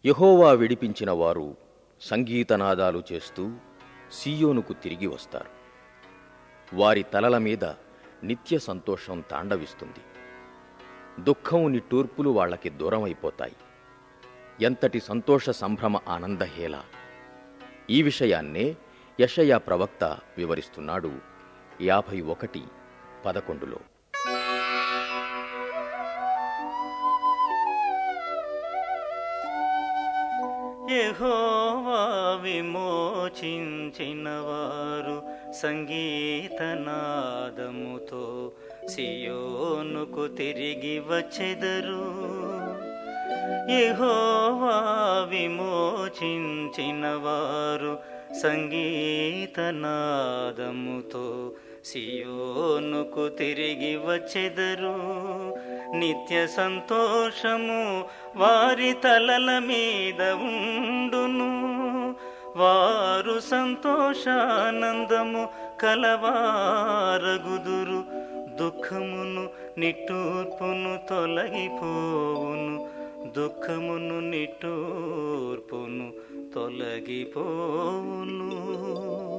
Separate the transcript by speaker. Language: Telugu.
Speaker 1: యెహోవా విడిపించిన వారు సంగీతనాదాలు చేస్తూ సీయోనుకు తిరిగి వస్తారు వారి తలల మీద నిత్య సంతోషం తాండవిస్తుంది దుఃఖం నిట్టూర్పులు వాళ్ళకి దూరమైపోతాయి ఎంతటి సంతోష సంభ్రమ ఆనందహేళ ఈ విషయాన్నే యషయా ప్రవక్త వివరిస్తున్నాడు యాభై ఒకటి పదకొండులో
Speaker 2: యెహోవా విమోచించిన వారు సంగీతనాదముతో సియోనుకు తిరిగి వచ్చెదరు యెహోవా విమోచించిన వారు సంగీతనాదముతో సియోనుకు తిరిగి వచ్చెదరు నిత్య సంతోషము వారి తలల మీద ఉండును వారు సంతోషానందము కలవారగుదురు దుఃఖమును నిట్టూర్పును తొలగిపోవును దుఃఖమును నిట్టూర్పును తొలగిపోవును